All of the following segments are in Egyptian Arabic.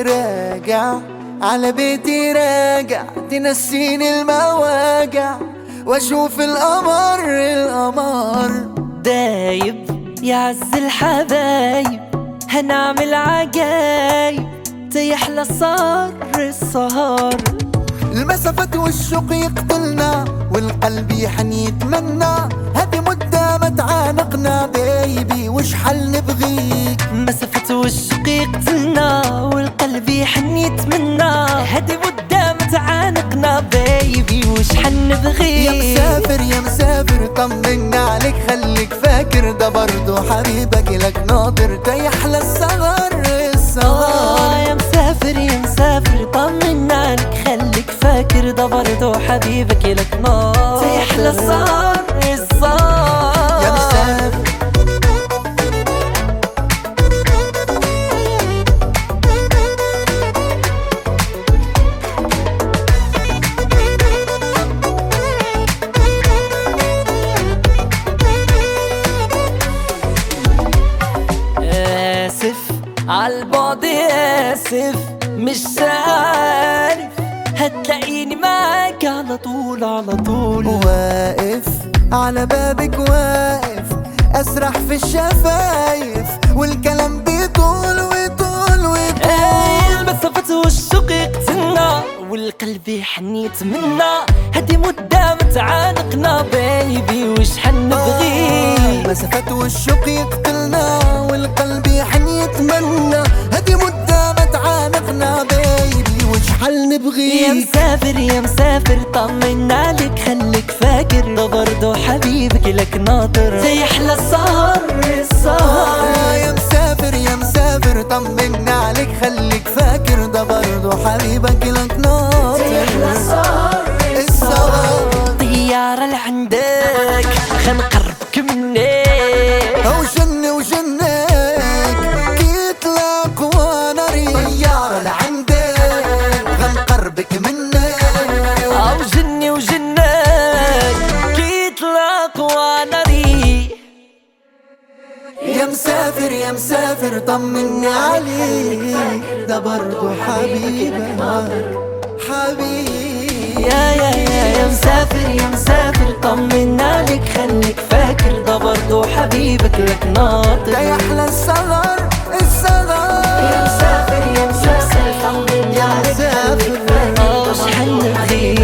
راجع على بيتي راجع تنسيني المواجع واشوف القمر القمر دايب يا عز الحبايب هنعمل عجايب تيحلى صار السهر المسافة والشوق يقتلنا والقلب يحن يتمنى هذه مدة ما تعانقنا بيبي وش حل نبغيك مسافة والشوق يقتلنا والقلب يحن يتمنى هدي مدة متعانقنا بيبي وش حنبغي يا مسافر يا مسافر طمنا عليك خليك فاكر ده برضو حبيبك لك ناطر تيحلى الصغر آه الصغر يا مسافر يا مسافر طمنا عليك خليك فاكر ده برضو حبيبك لك نار تيحلى الصار الصار يا مسافر آسف عالبعد آسف مش عارف هتلاقيني معاك على طول على طول واقف على بابك واقف اسرح في الشفايف والكلام بيطول ويطول ويطول آه، المسافة والشوق يقتلنا والقلب يحن يتمنى هدي مدة متعانقنا بيبي وش حنبغي مسافات والشوق يقتلنا والقلب يحن يتمنى هدي مدة ما تعانقنا بيبي وش حل يا نبغي مسافر يا مسافر طمنا عليك خليك فاكر ده برضه حبيبك لك ناطر زي احلى السهر السهر آه يا مسافر يا مسافر طمنا عليك خليك فاكر ده برضو حبيبك لك ناطر السهر طيارة لعندك خنقربك منيك وجن وجنك كيتلاق وانا ريار لعندك غنقربك منك او جني وجنك كيطلق وانا ريح يا مسافر يا مسافر طمني عليك ده برضو حبيبك حبيبي يا يا يا يا مسافر يا مسافر طمنا عليك خليك فاكر ده برضه حبيبك لك ناطر ده يحلى الصغر الصغر يا مسافر يا مسافر طمنا يا عليك مسافر اه وش حنبغي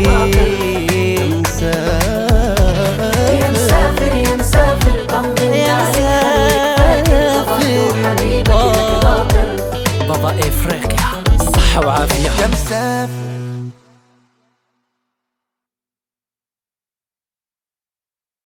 يا مسافر يا مسافر طمنا يا مسافر آه. بابا افريقيا صحة وعافية يا مسافر